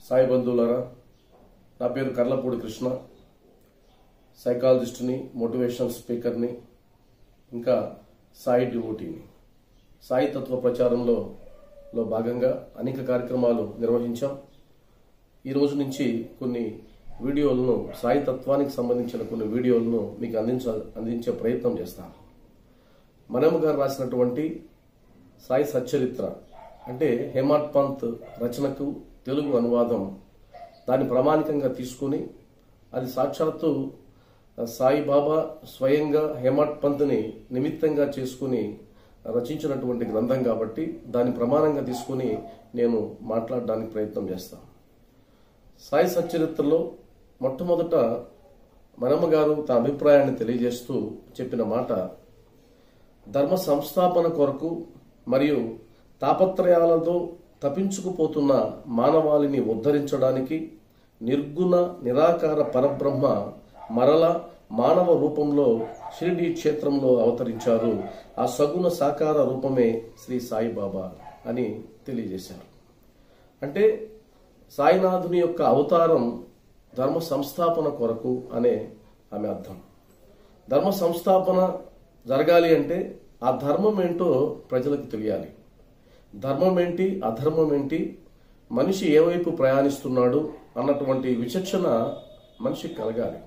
సాయి బంధువులారా నా పేరు కర్లపూడి కృష్ణ సైకాలజిస్ట్ని మోటివేషనల్ స్పీకర్ని ఇంకా సాయి డివోటీని సాయి తత్వ ప్రచారంలో లో భాగంగా అనేక కార్యక్రమాలు నిర్వహించాం ఈ రోజు నుంచి కొన్ని వీడియోలను సాయి తత్వానికి సంబంధించిన కొన్ని వీడియోలను మీకు అందించ అందించే ప్రయత్నం చేస్తాను మనమ్మ గారు రాసినటువంటి సాయి సచ్చరిత్ర అంటే హేమాడ్ పంత్ రచనకు తెలుగు అనువాదం దాన్ని ప్రామాణికంగా తీసుకుని అది సాక్షాత్తు సాయిబాబా స్వయంగా హేమాడ్ పంత్ని నిమిత్తంగా చేసుకుని రచించినటువంటి గ్రంథం కాబట్టి దాన్ని ప్రమాణంగా తీసుకుని నేను మాట్లాడడానికి ప్రయత్నం చేస్తాను సాయి సచ్చరిత్రలో మొట్టమొదట మనమ్మ గారు తన అభిప్రాయాన్ని తెలియజేస్తూ చెప్పిన మాట ధర్మ సంస్థాపన కొరకు మరియు తాపత్రయాలతో తప్పించుకుపోతున్న మానవాళిని ఉద్ధరించడానికి నిర్గుణ నిరాకార పరబ్రహ్మ మరల మానవ రూపంలో షిరిడి క్షేత్రంలో అవతరించారు ఆ సగుణ సాకార రూపమే శ్రీ సాయిబాబా అని తెలియజేశారు అంటే సాయినాథుని యొక్క అవతారం ధర్మ సంస్థాపన కొరకు అనే ఆమె అర్థం ధర్మ సంస్థాపన జరగాలి అంటే ఆ ధర్మం ఏంటో ప్రజలకు తెలియాలి ధర్మం ఏంటి అధర్మం ఏంటి మనిషి ఏ వైపు ప్రయాణిస్తున్నాడు అన్నటువంటి విచక్షణ మనిషికి కలగాలి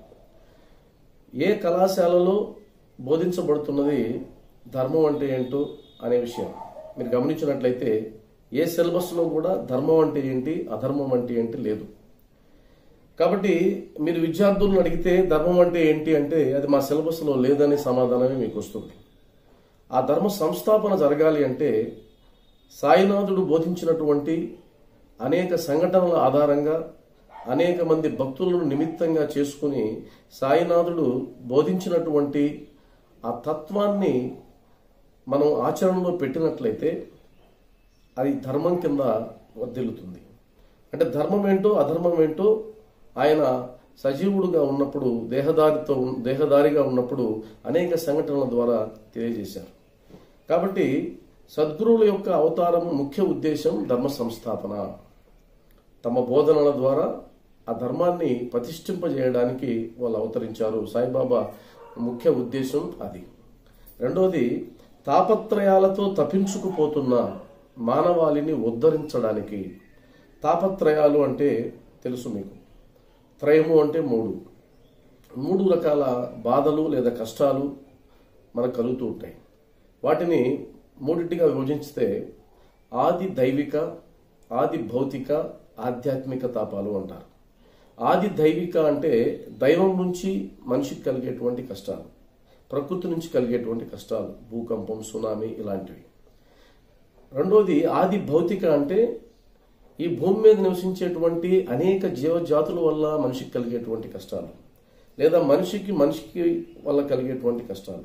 ఏ కళాశాలలో బోధించబడుతున్నది ధర్మం అంటే ఏంటో అనే విషయం మీరు గమనించినట్లయితే ఏ సిలబస్లో కూడా ధర్మం అంటే ఏంటి అధర్మం అంటే ఏంటి లేదు కాబట్టి మీరు విద్యార్థులను అడిగితే ధర్మం అంటే ఏంటి అంటే అది మా సిలబస్లో లేదనే సమాధానమే మీకు వస్తుంది ఆ ధర్మ సంస్థాపన జరగాలి అంటే సాయినాథుడు బోధించినటువంటి అనేక సంఘటనల ఆధారంగా అనేక మంది భక్తులను నిమిత్తంగా చేసుకుని సాయినాథుడు బోధించినటువంటి ఆ తత్వాన్ని మనం ఆచరణలో పెట్టినట్లయితే అది ధర్మం కింద వర్దిల్లుతుంది అంటే ధర్మం ఏంటో అధర్మం ఏంటో ఆయన సజీవుడుగా ఉన్నప్పుడు దేహదారితో దేహదారిగా ఉన్నప్పుడు అనేక సంఘటనల ద్వారా తెలియజేశారు కాబట్టి సద్గురువుల యొక్క అవతారం ముఖ్య ఉద్దేశం ధర్మ సంస్థాపన తమ బోధనల ద్వారా ఆ ధర్మాన్ని ప్రతిష్ఠింపజేయడానికి వాళ్ళు అవతరించారు సాయిబాబా ముఖ్య ఉద్దేశం అది రెండోది తాపత్రయాలతో తప్పించుకుపోతున్న మానవాళిని ఉద్ధరించడానికి తాపత్రయాలు అంటే తెలుసు మీకు త్రయము అంటే మూడు మూడు రకాల బాధలు లేదా కష్టాలు మనకు కలుగుతూ ఉంటాయి వాటిని మూడింటిగా విభజించితే ఆది దైవిక ఆది భౌతిక ఆధ్యాత్మిక తాపాలు అంటారు ఆది దైవిక అంటే దైవం నుంచి మనిషికి కలిగేటువంటి కష్టాలు ప్రకృతి నుంచి కలిగేటువంటి కష్టాలు భూకంపం సునామీ ఇలాంటివి రెండోది ఆది భౌతిక అంటే ఈ భూమి మీద నివసించేటువంటి అనేక జీవజాతుల వల్ల మనిషికి కలిగేటువంటి కష్టాలు లేదా మనిషికి మనిషికి వల్ల కలిగేటువంటి కష్టాలు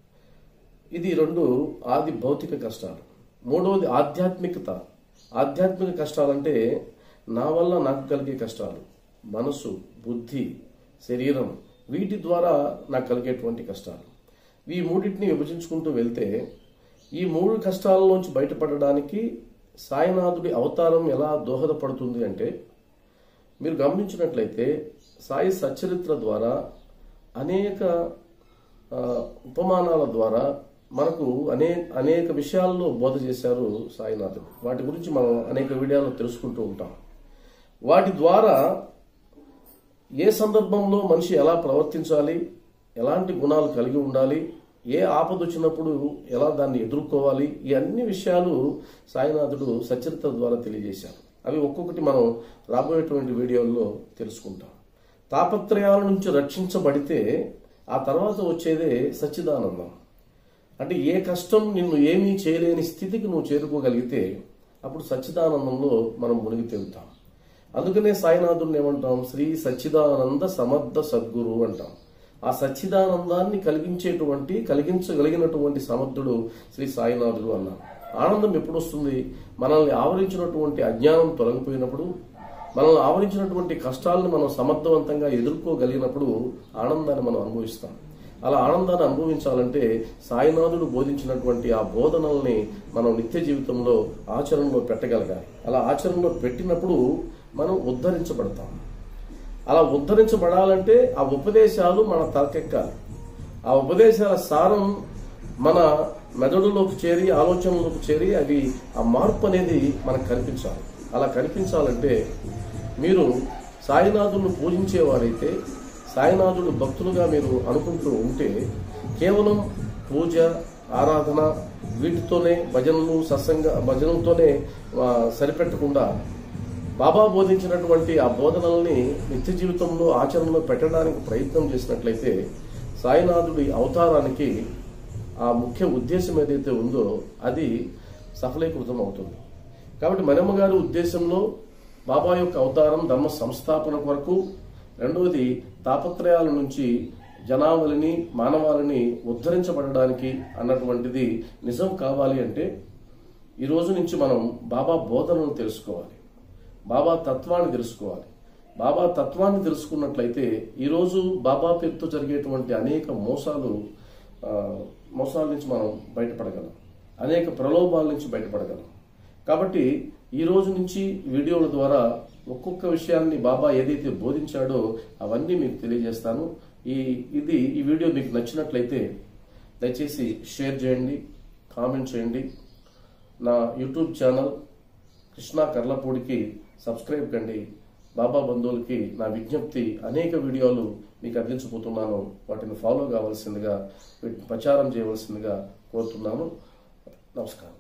ఇది రెండు ఆది భౌతిక కష్టాలు మూడవది ఆధ్యాత్మికత ఆధ్యాత్మిక కష్టాలంటే నా వల్ల నాకు కలిగే కష్టాలు మనసు బుద్ధి శరీరం వీటి ద్వారా నాకు కలిగేటువంటి కష్టాలు ఈ మూడింటిని విభజించుకుంటూ వెళ్తే ఈ మూడు కష్టాలలోంచి బయటపడడానికి సాయినాథుడి అవతారం ఎలా దోహదపడుతుంది అంటే మీరు గమనించినట్లయితే సాయి సచ్చరిత్ర ద్వారా అనేక ఆ, ఉపమానాల ద్వారా మనకు అనే అనేక విషయాల్లో బోధ చేశారు సాయినాథుడు వాటి గురించి మనం అనేక వీడియోలో తెలుసుకుంటూ ఉంటాం వాటి ద్వారా ఏ సందర్భంలో మనిషి ఎలా ప్రవర్తించాలి ఎలాంటి గుణాలు కలిగి ఉండాలి ఏ ఆపద వచ్చినప్పుడు ఎలా దాన్ని ఎదుర్కోవాలి ఈ అన్ని విషయాలు సాయినాథుడు సచరిత్ర ద్వారా తెలియజేశారు అవి ఒక్కొక్కటి మనం రాబోయేటువంటి వీడియోల్లో తెలుసుకుంటాం తాపత్రయాల నుంచి రక్షించబడితే ఆ తర్వాత వచ్చేదే సచ్చిదానందం అంటే ఏ కష్టం నిన్ను ఏమీ చేయలేని స్థితికి నువ్వు చేరుకోగలిగితే అప్పుడు సచ్చిదానందంలో మనం మునిగి తేలుతాం అందుకనే సాయినాథుడిని ఏమంటాం శ్రీ సచ్చిదానంద సమర్థ సద్గురు అంటాం ఆ సచ్చిదానందాన్ని కలిగించేటువంటి కలిగించగలిగినటువంటి సమర్థుడు శ్రీ సాయినాథుడు అన్నాం ఆనందం ఎప్పుడు వస్తుంది మనల్ని ఆవరించినటువంటి అజ్ఞానం తొలగిపోయినప్పుడు మనల్ని ఆవరించినటువంటి కష్టాలను మనం సమర్థవంతంగా ఎదుర్కోగలిగినప్పుడు ఆనందాన్ని మనం అనుభవిస్తాం అలా ఆనందాన్ని అనుభవించాలంటే సాయినాథుడు బోధించినటువంటి ఆ బోధనల్ని మనం నిత్య జీవితంలో ఆచరణలో పెట్టగలగాలి అలా ఆచరణలో పెట్టినప్పుడు మనం ఉద్ధరించబడతాం అలా ఉద్ధరించబడాలంటే ఆ ఉపదేశాలు మన తలకెక్కాలి ఆ ఉపదేశాల సారం మన మెదడులోకి చేరి ఆలోచనలోకి చేరి అవి ఆ మార్పు అనేది మనకు కనిపించాలి అలా కనిపించాలంటే మీరు సాయినాథులను పూజించేవారైతే సాయినాథుడు భక్తులుగా మీరు అనుకుంటూ ఉంటే కేవలం పూజ ఆరాధన వీటితోనే భజనలు సత్సంగ భజనలతోనే ఆ, సరిపెట్టకుండా బాబా బోధించినటువంటి ఆ బోధనల్ని నిత్య జీవితంలో ఆచరణలో పెట్టడానికి ప్రయత్నం చేసినట్లయితే సాయినాథుడి అవతారానికి ఆ ముఖ్య ఉద్దేశం ఏదైతే ఉందో అది సఫలీకృతం అవుతుంది కాబట్టి మనమ్మ గారి ఉద్దేశంలో బాబా యొక్క అవతారం ధర్మ సంస్థాపన కొరకు రెండవది తాపత్రయాల నుంచి జనావళిని మానవాళిని ఉద్ధరించబడడానికి అన్నటువంటిది నిజం కావాలి అంటే ఈ రోజు నుంచి మనం బాబా బోధనను తెలుసుకోవాలి బాబా తత్వాన్ని తెలుసుకోవాలి బాబా తత్వాన్ని తెలుసుకున్నట్లయితే ఈరోజు బాబా పేరుతో జరిగేటువంటి అనేక మోసాలు ఆ, మోసాల నుంచి మనం బయటపడగలం అనేక ప్రలోభాల నుంచి బయటపడగలం కాబట్టి ఈ రోజు నుంచి వీడియోల ద్వారా ఒక్కొక్క విషయాన్ని బాబా ఏదైతే బోధించాడో అవన్నీ మీకు తెలియజేస్తాను ఈ ఇది ఈ వీడియో మీకు నచ్చినట్లయితే దయచేసి షేర్ చేయండి కామెంట్ చేయండి నా యూట్యూబ్ ఛానల్ కృష్ణా కర్లపూడికి సబ్స్క్రైబ్ కండి బాబా బంధువులకి నా విజ్ఞప్తి అనేక వీడియోలు మీకు అందించబోతున్నాను వాటిని ఫాలో కావాల్సిందిగా వీటిని ప్రచారం చేయవలసిందిగా కోరుతున్నాను నమస్కారం